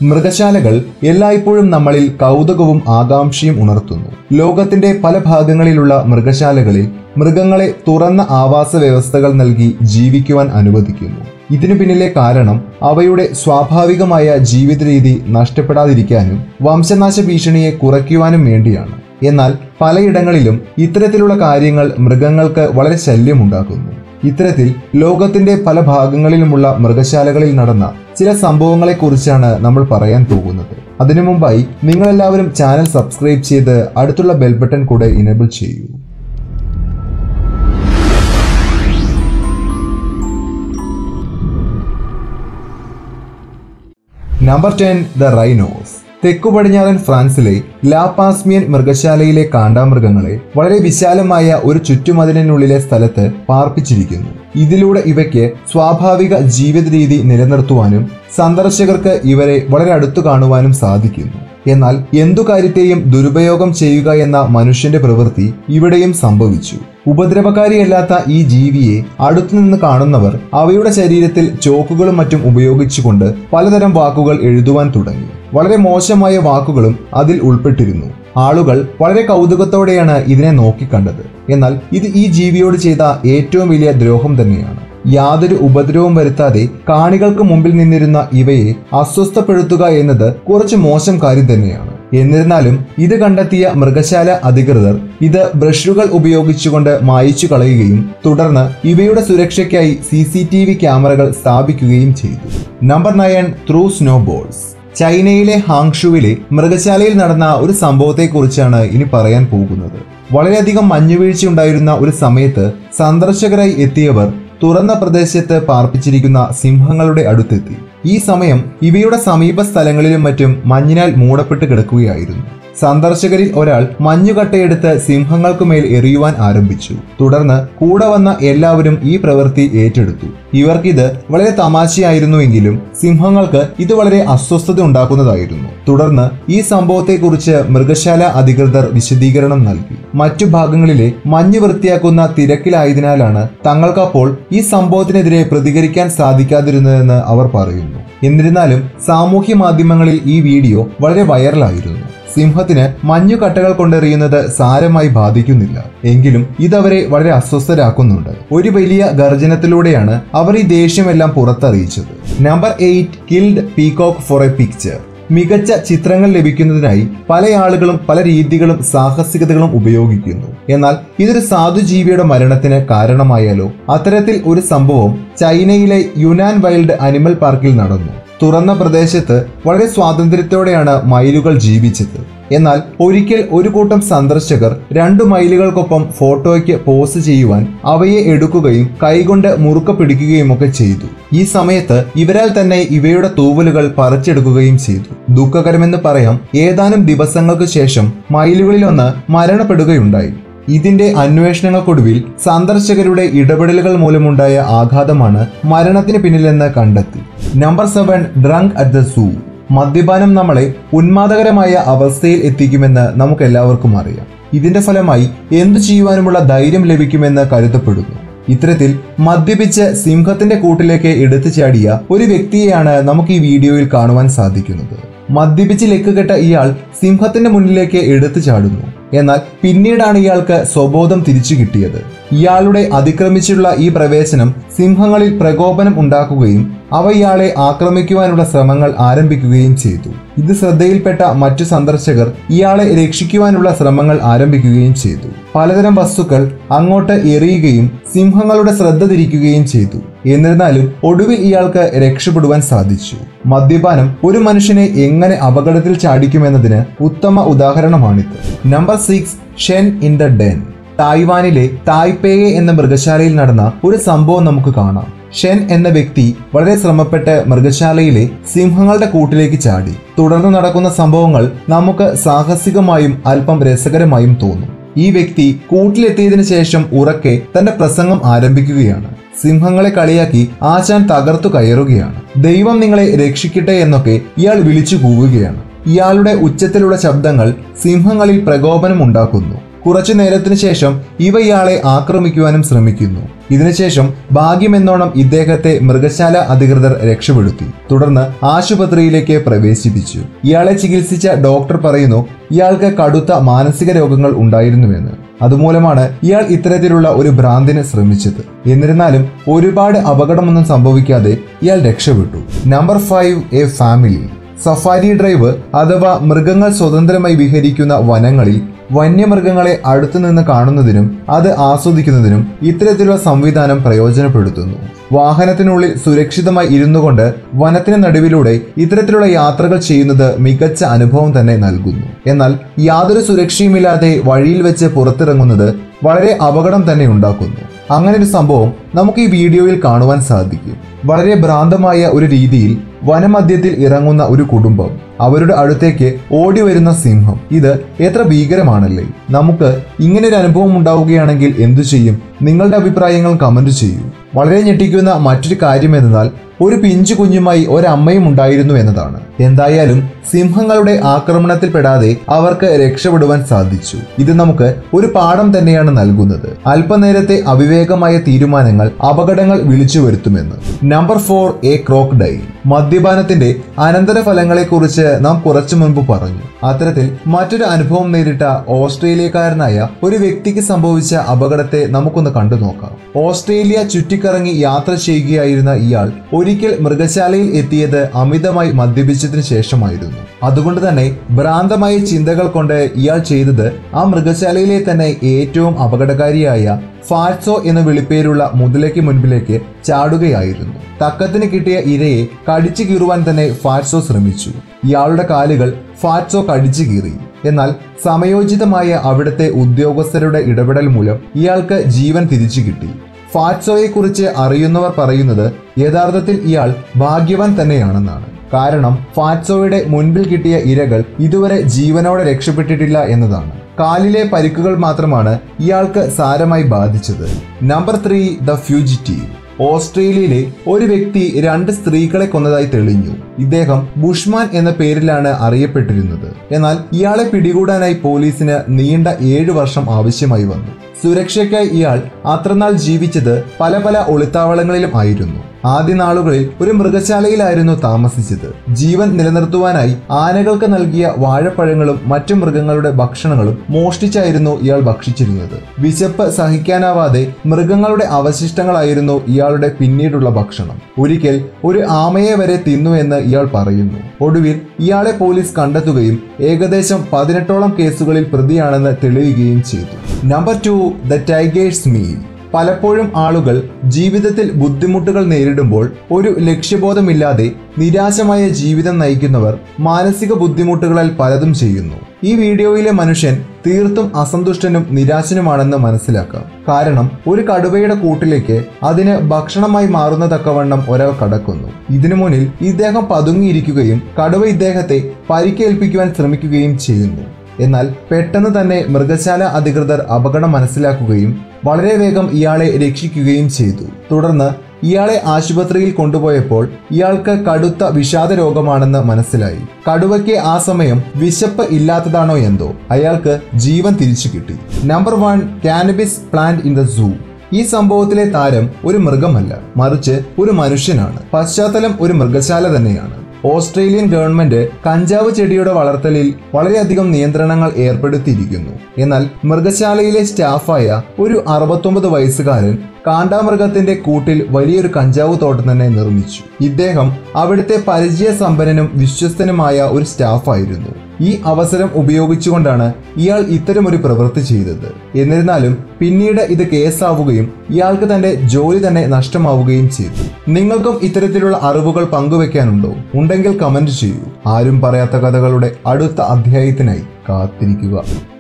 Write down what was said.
മൃഗശാലകൾ എല്ലായ്പ്പോഴും നമ്മളിൽ കൗതുകവും ആകാംക്ഷയും ഉണർത്തുന്നു ലോകത്തിന്റെ പല ഭാഗങ്ങളിലുള്ള മൃഗശാലകളിൽ മൃഗങ്ങളെ തുറന്ന ആവാസ വ്യവസ്ഥകൾ നൽകി ജീവിക്കുവാൻ അനുവദിക്കുന്നു ഇതിനു പിന്നിലെ കാരണം അവയുടെ സ്വാഭാവികമായ ജീവിത രീതി നഷ്ടപ്പെടാതിരിക്കാനും വംശനാശ ഭീഷണിയെ കുറയ്ക്കുവാനും വേണ്ടിയാണ് എന്നാൽ പലയിടങ്ങളിലും ഇത്തരത്തിലുള്ള കാര്യങ്ങൾ മൃഗങ്ങൾക്ക് വളരെ ശല്യമുണ്ടാക്കുന്നു ഇത്തരത്തിൽ ലോകത്തിന്റെ പല ഭാഗങ്ങളിലുമുള്ള മൃഗശാലകളിൽ നടന്ന ചില സംഭവങ്ങളെക്കുറിച്ചാണ് നമ്മൾ പറയാൻ പോകുന്നത് അതിനു മുമ്പായി നിങ്ങളെല്ലാവരും ചാനൽ സബ്സ്ക്രൈബ് ചെയ്ത് അടുത്തുള്ള ബെൽ ബട്ടൺ കൂടെ ഇനേബിൾ ചെയ്യൂ നമ്പർ ടെൻ ദ റൈനോസ് തെക്കു പടിഞ്ഞാറൻ ഫ്രാൻസിലെ ലാപാസ്മിയൻ മൃഗശാലയിലെ കാണ്ടാമൃഗങ്ങളെ വളരെ വിശാലമായ ഒരു ചുറ്റുമതിലിനുള്ളിലെ സ്ഥലത്ത് പാർപ്പിച്ചിരിക്കുന്നു ഇതിലൂടെ ഇവയ്ക്ക് സ്വാഭാവിക ജീവിത രീതി നിലനിർത്തുവാനും സന്ദർശകർക്ക് ഇവരെ വളരെ അടുത്തു കാണുവാനും സാധിക്കുന്നു എന്നാൽ എന്തു കാര്യത്തെയും ദുരുപയോഗം ചെയ്യുക എന്ന മനുഷ്യന്റെ പ്രവൃത്തി ഇവിടെയും സംഭവിച്ചു ഉപദ്രവകാരിയല്ലാത്ത ഈ ജീവിയെ അടുത്തുനിന്ന് കാണുന്നവർ അവയുടെ ശരീരത്തിൽ ചോക്കുകളും മറ്റും ഉപയോഗിച്ചുകൊണ്ട് പലതരം വാക്കുകൾ എഴുതുവാൻ തുടങ്ങി വളരെ മോശമായ വാക്കുകളും അതിൽ ഉൾപ്പെട്ടിരുന്നു ആളുകൾ വളരെ കൗതുകത്തോടെയാണ് ഇതിനെ നോക്കിക്കണ്ടത് എന്നാൽ ഇത് ഈ ജീവിയോട് ചെയ്ത ഏറ്റവും വലിയ ദ്രോഹം തന്നെയാണ് യാതൊരു ഉപദ്രവവും വരുത്താതെ കാണികൾക്ക് മുമ്പിൽ നിന്നിരുന്ന ഇവയെ അസ്വസ്ഥപ്പെടുത്തുക എന്നത് കുറച്ച് മോശം കാര്യം തന്നെയാണ് എന്നിരുന്നാലും ഇത് കണ്ടെത്തിയ മൃഗശാല അധികൃതർ ഇത് ബ്രഷുകൾ ഉപയോഗിച്ചുകൊണ്ട് മായിച്ചു കളയുകയും തുടർന്ന് ഇവയുടെ സുരക്ഷയ്ക്കായി സി സി ടി വി ക്യാമറകൾ സ്ഥാപിക്കുകയും ചെയ്തു നമ്പർ നയൻ ത്രൂ സ്നോബോൾസ് ചൈനയിലെ ഹാങ്ഷുവിലെ മൃഗശാലയിൽ നടന്ന ഒരു സംഭവത്തെക്കുറിച്ചാണ് ഇനി പറയാൻ പോകുന്നത് വളരെയധികം മഞ്ഞുവീഴ്ച ഉണ്ടായിരുന്ന ഒരു സമയത്ത് സന്ദർശകരായി എത്തിയവർ തുറന്ന പ്രദേശത്ത് പാർപ്പിച്ചിരിക്കുന്ന സിംഹങ്ങളുടെ അടുത്തെത്തി ഈ സമയം ഇവയുടെ സമീപ സ്ഥലങ്ങളിലും മറ്റും മഞ്ഞിനാൽ മൂടപ്പെട്ട് കിടക്കുകയായിരുന്നു സന്ദർശകരിൽ ഒരാൾ മഞ്ഞുകട്ടയെടുത്ത് സിംഹങ്ങൾക്കുമേൽ എറിയുവാൻ ആരംഭിച്ചു തുടർന്ന് കൂടെ വന്ന എല്ലാവരും ഈ പ്രവൃത്തി ഏറ്റെടുത്തു ഇവർക്കിത് വളരെ തമാശയായിരുന്നുവെങ്കിലും സിംഹങ്ങൾക്ക് ഇത് വളരെ അസ്വസ്ഥത ഉണ്ടാക്കുന്നതായിരുന്നു തുടർന്ന് ഈ സംഭവത്തെക്കുറിച്ച് മൃഗശാല അധികൃതർ വിശദീകരണം നൽകി മറ്റു ഭാഗങ്ങളിലെ മഞ്ഞ് വൃത്തിയാക്കുന്ന തിരക്കിലായതിനാലാണ് തങ്ങൾക്കപ്പോൾ ഈ സംഭവത്തിനെതിരെ പ്രതികരിക്കാൻ സാധിക്കാതിരുന്നതെന്ന് അവർ പറയുന്നു എന്നിരുന്നാലും സാമൂഹ്യ മാധ്യമങ്ങളിൽ ഈ വീഡിയോ വളരെ വൈറലായിരുന്നു സിംഹത്തിന് മഞ്ഞുകട്ടകൾ കൊണ്ടെറിയുന്നത് സാരമായി ബാധിക്കുന്നില്ല എങ്കിലും ഇതവരെ വളരെ അസ്വസ്ഥരാക്കുന്നുണ്ട് ഒരു വലിയ ഗർജനത്തിലൂടെയാണ് അവർ ഈ ദേഷ്യമെല്ലാം പുറത്തറിയിച്ചത് number eight killed peacock for a picture മികച്ച ചിത്രങ്ങൾ ലഭിക്കുന്നതിനായി പല ആളുകളും പല രീതികളും സാഹസികതകളും ഉപയോഗിക്കുന്നു എന്നാൽ ഇതൊരു സാധുജീവിയുടെ മരണത്തിന് കാരണമായാലോ അത്തരത്തിൽ ഒരു സംഭവം ചൈനയിലെ യുനാൻ വൈൽഡ് അനിമൽ പാർക്കിൽ നടന്നു തുറന്ന പ്രദേശത്ത് വളരെ സ്വാതന്ത്ര്യത്തോടെയാണ് മയിലുകൾ ജീവിച്ചത് എന്നാൽ ഒരിക്കൽ ഒരു കൂട്ടം സന്ദർശകർ രണ്ടു മൈലുകൾക്കൊപ്പം ഫോട്ടോയ്ക്ക് പോസ്റ്റ് ചെയ്യുവാൻ അവയെ എടുക്കുകയും കൈകൊണ്ട് മുറുക്ക പിടിക്കുകയും ഒക്കെ ചെയ്തു ഈ സമയത്ത് ഇവരാൽ തന്നെ ഇവയുടെ തൂവലുകൾ പറിച്ചെടുക്കുകയും ചെയ്തു ദുഃഖകരമെന്ന് പറയാം ഏതാനും ദിവസങ്ങൾക്ക് ശേഷം മയിലുകളിലൊന്ന് മരണപ്പെടുകയുണ്ടായി ഇതിന്റെ അന്വേഷണങ്ങൾക്കൊടുവിൽ സന്ദർശകരുടെ ഇടപെടലുകൾ മൂലമുണ്ടായ ആഘാതമാണ് മരണത്തിന് പിന്നിലെന്ന് കണ്ടെത്തി number seven drunk at the zoo മദ്യപാനം നമ്മളെ ഉന്മാദകരമായ അവസ്ഥയിൽ എത്തിക്കുമെന്ന് നമുക്ക് എല്ലാവർക്കും അറിയാം ഇതിന്റെ ഫലമായി എന്തു ചെയ്യുവാനുമുള്ള ധൈര്യം ലഭിക്കുമെന്ന് കരുതപ്പെടുന്നു ഇത്തരത്തിൽ മദ്യപിച്ച് സിംഹത്തിന്റെ കൂട്ടിലേക്ക് എടുത്തു ചാടിയ ഒരു വ്യക്തിയെയാണ് നമുക്ക് ഈ വീഡിയോയിൽ കാണുവാൻ സാധിക്കുന്നത് മദ്യപിച്ച് ലെക്കുകെട്ട ഇയാൾ സിംഹത്തിന്റെ മുന്നിലേക്ക് എടുത്തു ചാടുന്നു എന്നാൽ പിന്നീടാണ് ഇയാൾക്ക് സ്വബോധം തിരിച്ചു കിട്ടിയത് ഇയാളുടെ അതിക്രമിച്ചുള്ള ഈ പ്രവേശനം സിംഹങ്ങളിൽ പ്രകോപനം ഉണ്ടാക്കുകയും അവ ഇയാളെ ആക്രമിക്കുവാനുള്ള ശ്രമങ്ങൾ ആരംഭിക്കുകയും ചെയ്തു ഇത് ശ്രദ്ധയിൽപ്പെട്ട മറ്റു സന്ദർശകർ ഇയാളെ രക്ഷിക്കുവാനുള്ള ശ്രമങ്ങൾ ആരംഭിക്കുകയും ചെയ്തു പലതരം വസ്തുക്കൾ അങ്ങോട്ട് എറിയുകയും സിംഹങ്ങളുടെ ശ്രദ്ധ തിരിക്കുകയും ചെയ്തു എന്നിരുന്നാലും ഒടുവിൽ ഇയാൾക്ക് രക്ഷപ്പെടുവാൻ സാധിച്ചു മദ്യപാനം ഒരു മനുഷ്യനെ എങ്ങനെ അപകടത്തിൽ ചാടിക്കുമെന്നതിന് ഉത്തമ ഉദാഹരണമാണിത് number six Shen in the den തായ്വാനിലെ തായ്പേയെ എന്ന മൃഗശാലയിൽ നടന്ന ഒരു സംഭവം നമുക്ക് കാണാം ഷെൻ എന്ന വ്യക്തി വളരെ ശ്രമപ്പെട്ട് മൃഗശാലയിലെ സിംഹങ്ങളുടെ കൂട്ടിലേക്ക് ചാടി തുടർന്ന് നടക്കുന്ന സംഭവങ്ങൾ നമുക്ക് സാഹസികമായും അല്പം രസകരമായും തോന്നും ഈ വ്യക്തി കൂട്ടിലെത്തിയതിനു ശേഷം ഉറക്കെ തന്റെ പ്രസംഗം ആരംഭിക്കുകയാണ് സിംഹങ്ങളെ കളിയാക്കി ആശാൻ തകർത്തു കയറുകയാണ് ദൈവം നിങ്ങളെ രക്ഷിക്കട്ടെ എന്നൊക്കെ ഇയാൾ വിളിച്ചു കൂവുകയാണ് ഇയാളുടെ ഉച്ചത്തിലുള്ള ശബ്ദങ്ങൾ സിംഹങ്ങളിൽ പ്രകോപനം ഉണ്ടാക്കുന്നു കുറച്ചു നേരത്തിനു ശേഷം ഇവ ഇയാളെ ആക്രമിക്കുവാനും ശ്രമിക്കുന്നു ഇതിനുശേഷം ഭാഗ്യമെന്നോണം ഇദ്ദേഹത്തെ മൃഗശാല അധികൃതർ രക്ഷപ്പെടുത്തി തുടർന്ന് ആശുപത്രിയിലേക്ക് പ്രവേശിപ്പിച്ചു ഇയാളെ ചികിത്സിച്ച ഡോക്ടർ പറയുന്നു ഇയാൾക്ക് കടുത്ത മാനസിക രോഗങ്ങൾ ഉണ്ടായിരുന്നുവെന്ന് അതുമൂലമാണ് ഇയാൾ ഇത്തരത്തിലുള്ള ഒരു ഭ്രാന്തിന് ശ്രമിച്ചത് എന്നിരുന്നാലും ഒരുപാട് അപകടമൊന്നും സംഭവിക്കാതെ ഇയാൾ രക്ഷപ്പെട്ടു number five a family safari drive അഥവാ മൃഗങ്ങൾ സ്വതന്ത്രമായി വിഹരിക്കുന്ന വനങ്ങളിൽ വന്യമൃഗങ്ങളെ അടുത്തുനിന്ന് കാണുന്നതിനും അത് ആസ്വദിക്കുന്നതിനും ഇത്തരത്തിലുള്ള സംവിധാനം പ്രയോജനപ്പെടുത്തുന്നു വാഹനത്തിനുള്ളിൽ സുരക്ഷിതമായി ഇരുന്നു കൊണ്ട് വനത്തിന് നടുവിലൂടെ ഇത്തരത്തിലുള്ള യാത്രകൾ ചെയ്യുന്നത് മികച്ച അനുഭവം തന്നെ നൽകുന്നു എന്നാൽ യാതൊരു സുരക്ഷയുമില്ലാതെ വഴിയിൽ വെച്ച് പുറത്തിറങ്ങുന്നത് വളരെ അപകടം തന്നെ ഉണ്ടാക്കുന്നു അങ്ങനെ ഒരു സംഭവം നമുക്ക് ഈ വീഡിയോയിൽ കാണുവാൻ സാധിക്കും വളരെ ഭ്രാന്തമായ ഒരു രീതിയിൽ വനമധ്യത്തിൽ ഇറങ്ങുന്ന ഒരു കുടുംബം അവരുടെ അടുത്തേക്ക് ഓടി വരുന്ന സിംഹം ഇത് എത്ര ഭീകരമാണല്ലേ നമുക്ക് ഇങ്ങനെ ഒരു അനുഭവം ഉണ്ടാവുകയാണെങ്കിൽ എന്തു ചെയ്യും നിങ്ങളുടെ അഭിപ്രായങ്ങൾ കമന്റ് ചെയ്യൂ വളരെ ഞെട്ടിക്കുന്ന മറ്റൊരു കാര്യം എന്നാൽ ഒരു പിഞ്ചു കുഞ്ഞുമായി ഒരമ്മയും ഉണ്ടായിരുന്നു എന്നതാണ് എന്തായാലും സിംഹങ്ങളുടെ ആക്രമണത്തിൽപ്പെടാതെ അവർക്ക് രക്ഷപ്പെടുവാൻ സാധിച്ചു ഇത് നമുക്ക് ഒരു പാഠം തന്നെയാണ് നൽകുന്നത് അല്പനേരത്തെ അവിവേകമായ തീരുമാനങ്ങൾ അപകടങ്ങൾ വിളിച്ചു വരുത്തുമെന്ന് number four a croc die മദ്യപാനത്തിന്റെ അനന്തരഫലങ്ങളെക്കുറിച്ച് നാം കുറച്ചു മുൻപ് പറഞ്ഞു അത്തരത്തിൽ മറ്റൊരു അനുഭവം നേരിട്ട ഓസ്ട്രേലിയക്കാരനായ ഒരു വ്യക്തിക്ക് സംഭവിച്ച അപകടത്തെ നമുക്കൊന്ന് കണ്ടു നോക്കാം ഓസ്ട്രേലിയ ചുറ്റിക്കറങ്ങി യാത്ര ചെയ്യുകയായിരുന്ന ഇയാൾ ഒരിക്കൽ മൃഗശാലയിൽ എത്തിയത് അമിതമായി മദ്യപിച്ചതിന് ശേഷമായിരുന്നു അതുകൊണ്ട് തന്നെ ഭ്രാന്തമായ ചിന്തകൾ കൊണ്ട് ഇയാൾ ചെയ്തത് ആ മൃഗശാലയിലെ തന്നെ ഏറ്റവും അപകടകാരിയായ ഫാറ്റ്സോ എന്ന വിളിപ്പേരുള്ള മുതലയ്ക്ക് മുൻപിലേക്ക് ചാടുകയായിരുന്നു തക്കത്തിന് കിട്ടിയ ഇരയെ കടിച്ചു കീറുവാൻ തന്നെ ഫാറ്റ്സോ ശ്രമിച്ചു ഇയാളുടെ കാലുകൾ ഫാറ്റ്സോ കടിച്ചു കീറി എന്നാൽ സമയോചിതമായ അവിടുത്തെ ഉദ്യോഗസ്ഥരുടെ ഇടപെടൽ മൂലം ഇയാൾക്ക് ജീവൻ തിരിച്ചു കിട്ടി ഫാറ്റ്സോയെക്കുറിച്ച് അറിയുന്നവർ പറയുന്നത് യഥാർത്ഥത്തിൽ ഇയാൾ ഭാഗ്യവാൻ തന്നെയാണെന്നാണ് കാരണം ഫാറ്റ്സോയുടെ മുൻപിൽ കിട്ടിയ ഇരകൾ ഇതുവരെ ജീവനോടെ രക്ഷപ്പെട്ടിട്ടില്ല എന്നതാണ് കാലിലെ പരിക്കുകൾ മാത്രമാണ് ഇയാൾക്ക് സാരമായി ബാധിച്ചത് നമ്പർ ത്രീ ദ ഫ്യൂജിറ്റീവ് ഓസ്ട്രേലിയയിലെ ഒരു വ്യക്തി രണ്ട് സ്ത്രീകളെ കൊന്നതായി തെളിഞ്ഞു ഇദ്ദേഹം ബുഷ്മാൻ എന്ന പേരിലാണ് അറിയപ്പെട്ടിരുന്നത് എന്നാൽ ഇയാളെ പിടികൂടാനായി പോലീസിന് നീണ്ട ഏഴ് വർഷം ആവശ്യമായി വന്നു സുരക്ഷയ്ക്കായി ഇയാൾ അത്രനാൾ ജീവിച്ചത് പല പല ഒളിത്താവളങ്ങളിലും ആയിരുന്നു ആദ്യ നാളുകളിൽ ഒരു മൃഗശാലയിലായിരുന്നു താമസിച്ചത് ജീവൻ നിലനിർത്തുവാനായി ആനകൾക്ക് നൽകിയ വാഴപ്പഴങ്ങളും മറ്റു മൃഗങ്ങളുടെ ഭക്ഷണങ്ങളും മോഷ്ടിച്ചായിരുന്നു ഇയാൾ ഭക്ഷിച്ചിരുന്നത് വിശപ്പ് സഹിക്കാനാവാതെ മൃഗങ്ങളുടെ അവശിഷ്ടങ്ങളായിരുന്നു ഇയാളുടെ പിന്നീടുള്ള ഭക്ഷണം ഒരിക്കൽ ഒരു ആമയെ വരെ തിന്നു എന്ന് ഇയാൾ പറയുന്നു ഒടുവിൽ ഇയാളെ പോലീസ് കണ്ടെത്തുകയും ഏകദേശം പതിനെട്ടോളം കേസുകളിൽ പ്രതിയാണെന്ന് തെളിയുകയും ചെയ്തു number two the tiger's meal പലപ്പോഴും ആളുകൾ ജീവിതത്തിൽ ബുദ്ധിമുട്ടുകൾ നേരിടുമ്പോൾ ഒരു ലക്ഷ്യബോധമില്ലാതെ നിരാശമായ ജീവിതം നയിക്കുന്നവർ മാനസിക ബുദ്ധിമുട്ടുകളാൽ പലതും ചെയ്യുന്നു ഈ വീഡിയോയിലെ മനുഷ്യൻ തീർത്തും അസന്തുഷ്ടനും നിരാശനുമാണെന്ന് മനസ്സിലാക്കാം കാരണം ഒരു കടുവയുടെ കൂട്ടിലേക്ക് അതിന് ഭക്ഷണമായി മാറുന്ന തക്കവണ്ണം ഒരാൾ കടക്കുന്നു ഇതിനു മുന്നിൽ ഇദ്ദേഹം പതുങ്ങിയിരിക്കുകയും കടുവ ഇദ്ദേഹത്തെ പരിക്കേൽപ്പിക്കുവാൻ ശ്രമിക്കുകയും ചെയ്യുന്നു എന്നാൽ പെട്ടെന്ന് തന്നെ മൃഗശാല അധികൃതർ അപകടം മനസ്സിലാക്കുകയും വളരെ വേഗം ഇയാളെ രക്ഷിക്കുകയും ചെയ്തു തുടർന്ന് ഇയാളെ ആശുപത്രിയിൽ കൊണ്ടുപോയപ്പോൾ ഇയാൾക്ക് കടുത്ത വിഷാദ രോഗമാണെന്ന് മനസ്സിലായി കടുവയ്ക്ക് ആ സമയം വിശപ്പ് ഇല്ലാത്തതാണോ എന്തോ അയാൾക്ക് ജീവൻ തിരിച്ചു കിട്ടി number one cannabis plant in the zoo ഈ സംഭവത്തിലെ താരം ഒരു മൃഗമല്ല മറിച്ച് ഒരു മനുഷ്യനാണ് പശ്ചാത്തലം ഒരു മൃഗശാല തന്നെയാണ് ഓസ്ട്രേലിയൻ ഗവൺമെന്റ് കഞ്ചാവ് ചെടിയുടെ വളർത്തലിൽ വളരെയധികം നിയന്ത്രണങ്ങൾ ഏർപ്പെടുത്തിയിരിക്കുന്നു എന്നാൽ മൃഗശാലയിലെ സ്റ്റാഫായ ഒരു അറുപത്തൊമ്പത് വയസ്സുകാരൻ കാണ്ടാമൃഗത്തിന്റെ കൂട്ടിൽ വലിയൊരു കഞ്ചാവ് തോട്ടം തന്നെ നിർമ്മിച്ചു ഇദ്ദേഹം അവിടുത്തെ പരിചയസമ്പന്നനും വിശ്വസ്തനുമായ ഒരു സ്റ്റാഫായിരുന്നു ഈ അവസരം ഉപയോഗിച്ചുകൊണ്ടാണ് ഇയാൾ ഇത്തരമൊരു പ്രവൃത്തി ചെയ്തത് എന്നിരുന്നാലും പിന്നീട് ഇത് കേസാവുകയും ഇയാൾക്ക് തന്റെ ജോലി തന്നെ നഷ്ടമാവുകയും ചെയ്തു നിങ്ങൾക്കും ഇത്തരത്തിലുള്ള അറിവുകൾ പങ്കുവെക്കാനുണ്ടോ ഉണ്ടെങ്കിൽ കമന്റ് ചെയ്യൂ ആരും പറയാത്ത കഥകളുടെ അടുത്ത അധ്യായത്തിനായി കാത്തിരിക്കുക